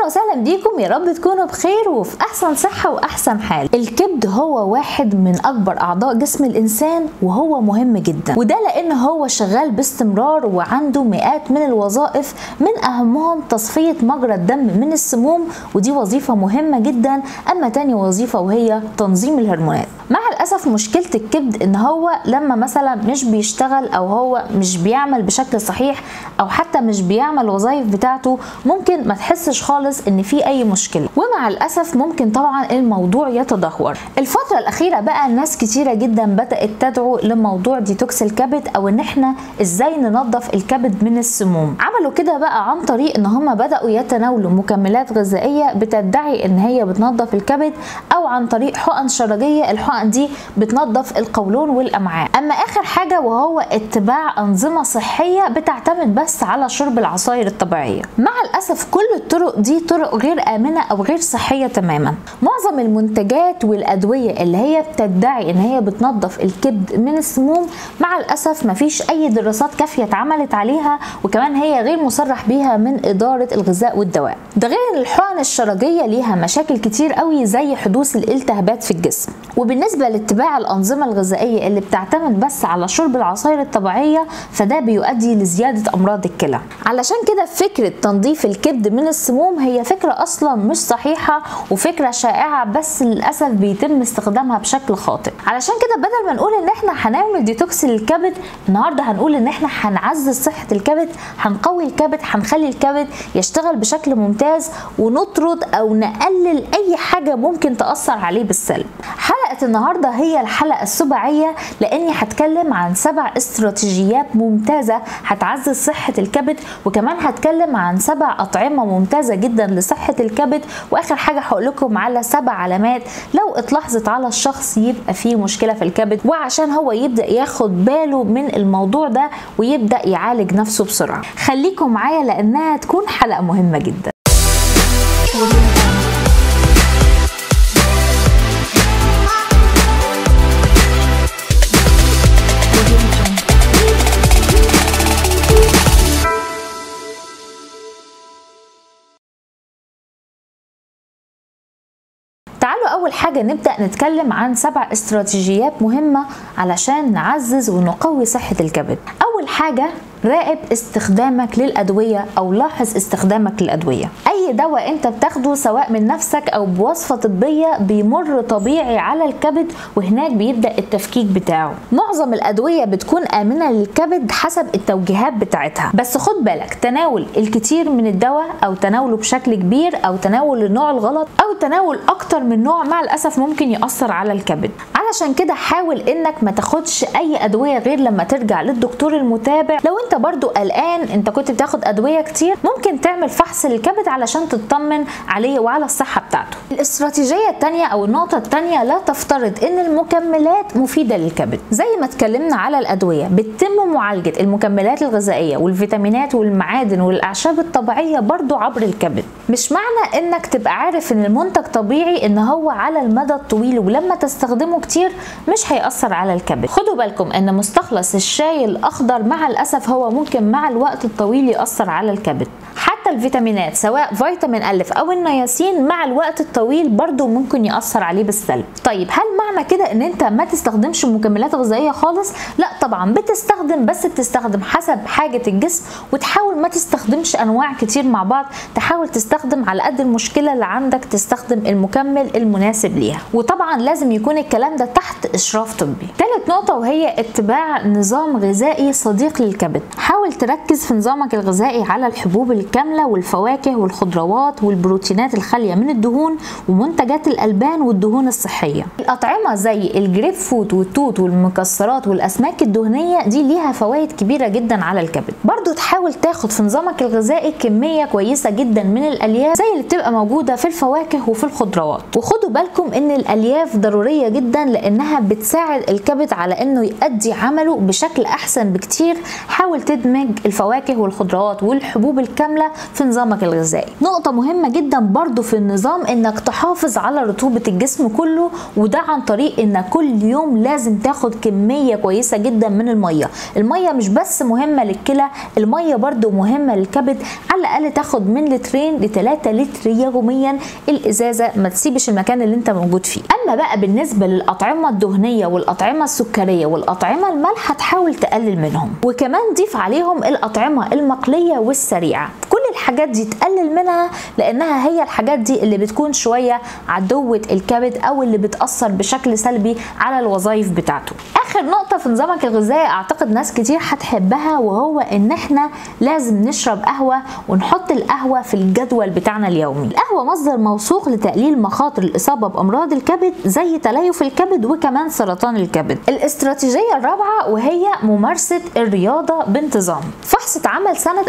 وسهلا بيكم يا رب تكونوا بخير وفي احسن صحه واحسن حال الكبد هو واحد من اكبر اعضاء جسم الانسان وهو مهم جدا وده لان هو شغال باستمرار وعنده مئات من الوظائف من اهمهم تصفيه مجرى الدم من السموم ودي وظيفه مهمه جدا اما تاني وظيفه وهي تنظيم الهرمونات مع الاسف مشكله الكبد ان هو لما مثلا مش بيشتغل او هو مش بيعمل بشكل صحيح او حتى مش بيعمل الوظائف بتاعته ممكن ما تحسش خالص ان في اي مشكله ومع الاسف ممكن طبعا الموضوع يتدهور الفتره الاخيره بقى ناس كتيره جدا بدات تدعو لموضوع ديتوكس الكبد او ان احنا ازاي ننظف الكبد من السموم عملوا كده بقى عن طريق ان هم بداوا يتناولوا مكملات غذائيه بتدعي ان هي بتنظف الكبد او عن طريق حقن شرجيه الحقن دي بتنظف القولون والامعاء اما اخر حاجه وهو اتباع انظمه صحيه بتعتمد بس على شرب العصاير الطبيعيه مع الاسف كل الطرق دي طرق غير امنه او غير صحيه تماما معظم المنتجات والادويه اللي هي بتدعي ان هي بتنظف الكبد من السموم مع الاسف مفيش اي دراسات كافيه اتعملت عليها وكمان هي غير مصرح بيها من اداره الغذاء والدواء ده غير ان الحقن الشرجيه ليها مشاكل كتير قوي زي حدوث الالتهابات في الجسم وبالنسبه لاتباع الانظمه الغذائيه اللي بتعتمد بس على شرب العصاير الطبيعيه فده بيؤدي لزياده امراض الكلى علشان كده فكره تنظيف الكبد من السموم هي فكره اصلا مش صحيحه وفكره شائعه بس للاسف بيتم استخدامها بشكل خاطئ علشان كده بدل ما نقول ان احنا هنعمل ديتوكس للكبد النهارده هنقول ان احنا هنعزز صحه الكبد هنقوي الكبد هنخلي الكبد يشتغل بشكل ممتاز ونطرد او نقلل اي حاجه ممكن تاثر عليه بالسلب حلقه النهارده هي الحلقه السباعيه لاني هتكلم عن سبع استراتيجيات ممتازه هتعزز صحه الكبد وكمان هتكلم عن سبع اطعمه ممتازه جدا لصحه الكبد واخر حاجه هقول لكم على سبع علامات لو اتلاحظت على الشخص يبقى فيه مشكله في الكبد وعشان هو يبدا ياخد باله من الموضوع ده ويبدا يعالج نفسه بسرعه خليكم معايا لانها تكون حلقه مهمه جدا تعالوا أول حاجة نبدأ نتكلم عن سبع استراتيجيات مهمة علشان نعزز ونقوي صحة الكبد أول حاجة راقب استخدامك للأدوية أو لاحظ استخدامك للأدوية أي دواء أنت بتاخده سواء من نفسك أو بوصفة طبية بيمر طبيعي على الكبد وهناك بيبدأ التفكيك بتاعه معظم الأدوية بتكون آمنة للكبد حسب التوجيهات بتاعتها بس خد بالك تناول الكثير من الدواء أو تناوله بشكل كبير أو تناول النوع الغلط أو تناول أكتر من نوع مع الأسف ممكن يأثر على الكبد علشان كده حاول انك ما تاخدش اي ادويه غير لما ترجع للدكتور المتابع لو انت برضو قلقان انت كنت بتاخد ادويه كتير ممكن تعمل فحص للكبد علشان تطمن عليه وعلى الصحه بتاعته الاستراتيجيه الثانيه او النقطه الثانيه لا تفترض ان المكملات مفيده للكبد زي ما اتكلمنا على الادويه بتتم معالجه المكملات الغذائيه والفيتامينات والمعادن والاعشاب الطبيعيه برضو عبر الكبد مش معنى انك تبقى عارف ان المنتج طبيعي ان هو على المدى الطويل ولما تستخدمه كتير مش هيأثر على الكبد خدوا بالكم ان مستخلص الشاي الاخضر مع الاسف هو ممكن مع الوقت الطويل يأثر على الكبد حتى الفيتامينات سواء فيتامين ألف أو النياسين مع الوقت الطويل برضو ممكن يأثر عليه بالسلب طيب هل معنى كده ان انت ما تستخدمش مكملات غذائية خالص لا طبعا بتستخدم بس بتستخدم حسب حاجة الجسم وتحاول ما تستخدمش انواع كتير مع بعض تحاول تستخدم على قد المشكلة اللي عندك تستخدم المكمل المناسب ليها وطبعا لازم يكون الكلام ده تحت اشراف طبي ثالث نقطة وهي اتباع نظام غذائي صديق للكبد حاول تركز في نظامك الغذائي على الحبوب الكاملة والفواكه والخضروات والبروتينات الخالية من الدهون ومنتجات الألبان والدهون الصحية الأطعمة زي الجريب فوت والتوت والمكسرات والأسماك الدهنية دي ليها فوائد كبيرة جدا على الكبد برضو تحاول تاخد في نظامك الغذائي كمية كويسة جدا من الألياف زي اللي بتبقى موجودة في الفواكه وفي الخضروات وخدوا بالكم ان الألياف ضرورية جدا لأنها بتساعد الكبد على انه يؤدي عمله بشكل أحسن بكتير حاول تدمج الفواكه والخضروات والحبوب الكاملة في نظامك الغذائي نقطة مهمة جدا برضو في النظام انك تحافظ على رطوبة الجسم كله وده عن طريق انك كل يوم لازم تاخد كمية كويسة جدا من المية المية مش بس مهمة للكلى المية برضو مهمة للكبد على الاقل تاخد من لترين لتلاتة لتر يوميا الازازة ما تسيبش المكان اللي انت موجود فيه اما بقى بالنسبة للاطعمة الدهنية والاطعمة السكرية والاطعمة المالحة تحاول تقلل منهم وكمان ضيف عليهم الاطعمة المقلية والسريعة كل الحاجات دي تقلل منها لانها هي الحاجات دي اللي بتكون شويه عدوه الكبد او اللي بتاثر بشكل سلبي على الوظائف بتاعته اخر نقطه في نظامك الغذائي اعتقد ناس كتير هتحبها وهو ان احنا لازم نشرب قهوه ونحط القهوه في الجدول بتاعنا اليومي القهوه مصدر موثوق لتقليل مخاطر الاصابه بامراض الكبد زي تليف الكبد وكمان سرطان الكبد الاستراتيجيه الرابعه وهي ممارسه الرياضه بانتظام فحص اتعمل سنه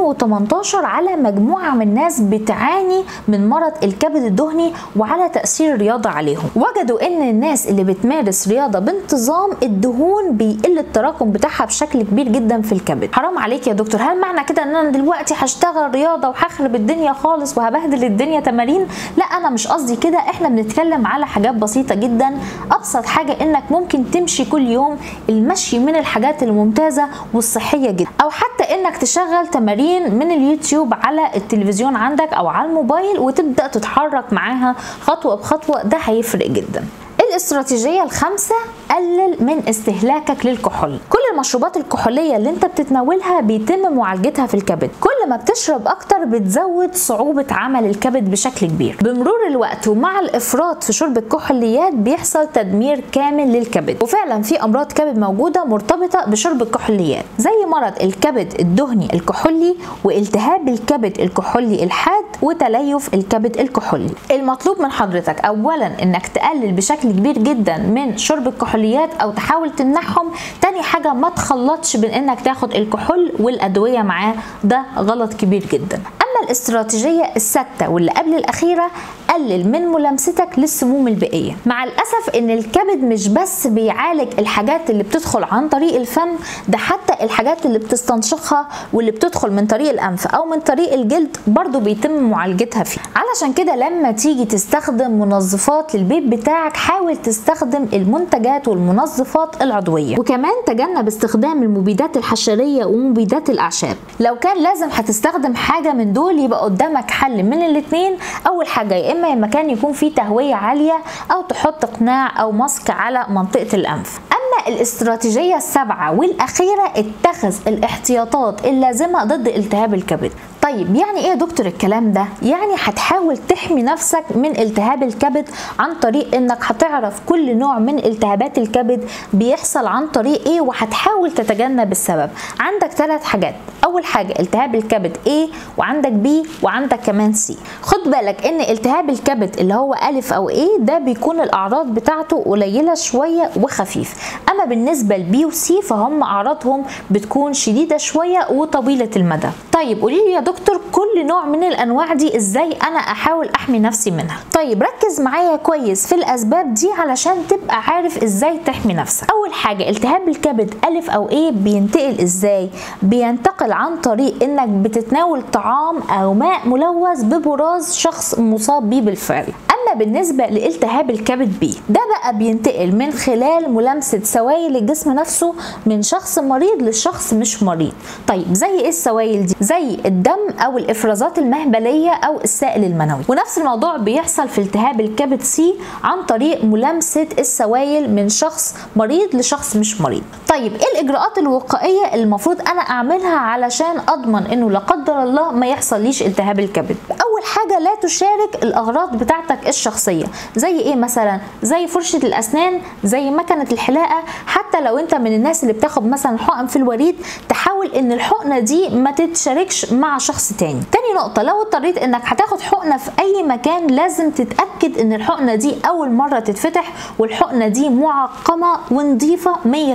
2018 على مجموعه من الناس بتعاني من مرض الكبد الدهني وعلى تاثير الرياضه عليهم وجدوا ان الناس اللي بتمارس رياضه بانتظام الدهون بيقل التراكم بتاعها بشكل كبير جدا في الكبد حرام عليك يا دكتور هل معنى كده ان انا دلوقتي هشتغل رياضه وهخرب الدنيا خالص وهبهدل الدنيا تمارين لا انا مش قصدي كده احنا بنتكلم على حاجات بسيطه جدا ابسط حاجه انك ممكن تمشي كل يوم المشي من الحاجات الممتازه والصحيه جدا او حتى انك تشغل تمارين من اليوتيوب على التلفزيون عندك او على الموبايل وتبدا تتحرك معاها خطوه بخطوه ده هيفرق جدا الاستراتيجية الخامسة قلل من استهلاكك للكحول كل المشروبات الكحولية اللي انت بتتناولها بيتم معالجتها في الكبد كل ما بتشرب اكتر بتزود صعوبة عمل الكبد بشكل كبير بمرور الوقت ومع الافراط في شرب الكحوليات بيحصل تدمير كامل للكبد وفعلا في امراض كبد موجودة مرتبطة بشرب الكحوليات زي مرض الكبد الدهني الكحولي والتهاب الكبد الكحولي الحاد وتليف الكبد الكحولي المطلوب من حضرتك اولا انك تقلل بشكل كبير جدا من شرب الكحوليات او تحاول تمنعهم تاني حاجة ما تخلطش بين انك تاخد الكحول والادوية معاه ده غلط كبير جدا اما الاستراتيجية السادسة واللي قبل الاخيرة قلل من ملامستك للسموم البيئية مع الاسف ان الكبد مش بس بيعالج الحاجات اللي بتدخل عن طريق الفم ده حتى الحاجات اللي بتستنشقها واللي بتدخل من طريق الانف او من طريق الجلد برضو بيتم معالجتها فيه علشان كده لما تيجي تستخدم منظفات للبيت بتاعك حاول تستخدم المنتجات والمنظفات العضوية وكمان تجنب استخدام المبيدات الحشرية ومبيدات الاعشاب لو كان لازم هتستخدم حاجة من دول يبقى قدامك حل من الاتنين اول حاجة يا اما المكان يكون فيه تهوية عالية او تحط قناع او ماسك على منطقة الانف اما الاستراتيجية السابعة والاخيرة اتخذ الاحتياطات اللازمة ضد التهاب الكبد طيب يعني ايه يا دكتور الكلام ده يعني هتحاول تحمي نفسك من التهاب الكبد عن طريق انك هتعرف كل نوع من التهابات الكبد بيحصل عن طريق ايه وهتحاول تتجنب السبب عندك ثلاث حاجات اول حاجه التهاب الكبد A وعندك B وعندك كمان C خد بالك ان التهاب الكبد اللي هو الف او A ده بيكون الاعراض بتاعته قليله شويه وخفيف اما بالنسبه لبي وسي فهم اعراضهم بتكون شديده شويه وطويله المدى طيب قولي لي يا دكتور كل نوع من الانواع دي ازاي انا احاول احمي نفسي منها طيب ركز معايا كويس في الاسباب دي علشان تبقى عارف ازاي تحمي نفسك اول حاجه التهاب الكبد الف او A بينتقل ازاي بينتقل عن طريق انك بتتناول طعام او ماء ملوث ببراز شخص مصاب بيه بالفعل اما بالنسبه لالتهاب الكبد بي ده بقى بينتقل من خلال ملامسه سوائل الجسم نفسه من شخص مريض لشخص مش مريض طيب زي ايه السوائل دي زي الدم او الافرازات المهبليه او السائل المنوي ونفس الموضوع بيحصل في التهاب الكبد سي عن طريق ملامسه السوائل من شخص مريض لشخص مش مريض طيب ايه الاجراءات الوقائيه اللي المفروض انا اعملها علشان اضمن انه لا قدر الله ما يحصليش التهاب الكبد اول حاجه لا تشارك الاغراض بتاعتك الشخصيه زي ايه مثلا زي فرشه الاسنان زي مكنه الحلاقه حتى لو انت من الناس اللي بتاخد مثلا حقن في الوريد تحاول ان الحقنه دي ما تتشاركش مع شخص تاني تاني نقطه لو اضطريت انك هتاخد حقنه في اي مكان لازم تتاكد ان الحقنه دي اول مره تتفتح والحقنه دي معقمه ونظيفه 100%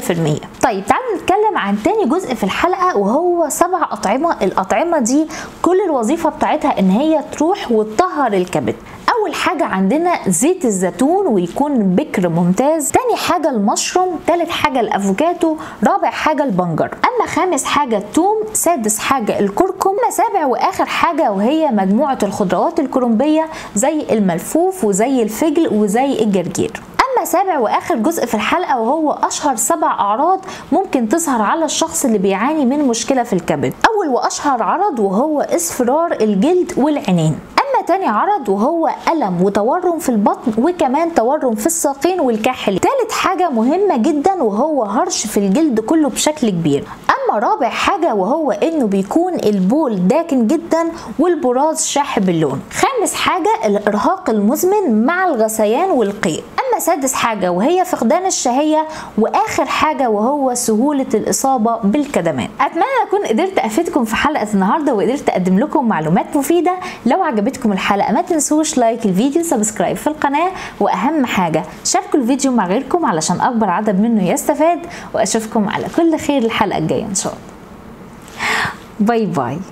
طيب تعالوا نتكلم عن تاني جزء في الحلقه وهو سبع اطعمه الاطعمه دي كل الوظيفه بتاعتها ان هي تروح وتطهر الكبد اول حاجه عندنا زيت الزيتون ويكون بكر ممتاز تاني حاجه المشروم تالت حاجه الافوكاتو رابع حاجه البنجر اما خامس حاجه الثوم سادس حاجه الكركم اما سابع واخر حاجه وهي مجموعه الخضروات الكرنبيه زي الملفوف وزي الفجل وزي الجرجير اما سابع واخر جزء في الحلقه وهو اشهر سبع اعراض ممكن تظهر على الشخص اللي بيعاني من مشكله في الكبد اول واشهر عرض وهو اصفرار الجلد والعينين اما تاني عرض وهو الم وتورم في البطن وكمان تورم في الساقين والكاحل تالت حاجه مهمه جدا وهو هرش في الجلد كله بشكل كبير اما رابع حاجه وهو انه بيكون البول داكن جدا والبراز شاحب اللون خامس حاجه الارهاق المزمن مع الغثيان والقيء اما سادس حاجه وهي فقدان الشهيه واخر حاجه وهو سهوله الاصابه بالكدمات اتمنى اكون قدرت افيدكم في حلقه النهارده وقدرت اقدم لكم معلومات مفيده لو عجبتكم الحلقه ما تنسوش لايك الفيديو سبسكرايب في القناه واهم حاجه شاركوا الفيديو مع غيركم علشان اكبر عدد منه يستفاد واشوفكم على كل خير الحلقه الجايه ان شاء الله باي باي